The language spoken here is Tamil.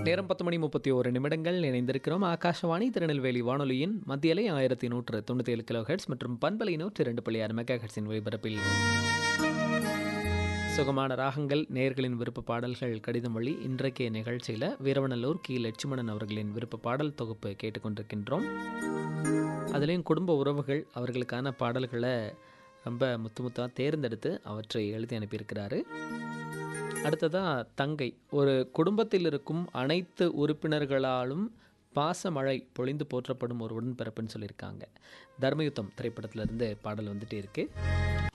நேரம் பத்து மணி முப்பத்தி ஒரு நிமிடங்கள் இணைந்திருக்கிறோம் ஆகாஷவாணி திருநெல்வேலி வானொலியின் மத்தியலை ஆயிரத்தி நூற்று தொண்ணூற்றி ஏழு கிலோ ஹெட்ஸ் மற்றும் பண்பலை நூற்று இரண்டு புள்ளி ஆறு மெகா ஹெட்ஸின் ஒலிபரப்பில் சுகமான ராகங்கள் நேயர்களின் விருப்ப பாடல்கள் கடிதம் வழி இன்றைய நிகழ்ச்சியில் வீரவநல்லூர் கி லட்சுமணன் அவர்களின் விருப்ப பாடல் தொகுப்பு கேட்டுக்கொண்டிருக்கின்றோம் அதுலேயும் குடும்ப உறவுகள் அவர்களுக்கான பாடல்களை ரொம்ப முத்து முத்தாக தேர்ந்தெடுத்து அவற்றை எழுதி அனுப்பியிருக்கிறாரு அடுத்ததாக தங்கை ஒரு குடும்பத்தில் இருக்கும் அனைத்து உறுப்பினர்களாலும் பாசமழை பொழிந்து போற்றப்படும் ஒரு உடன்பிறப்புன்னு சொல்லியிருக்காங்க தர்மயுத்தம் திரைப்படத்திலிருந்து பாடல் வந்துட்டே இருக்கு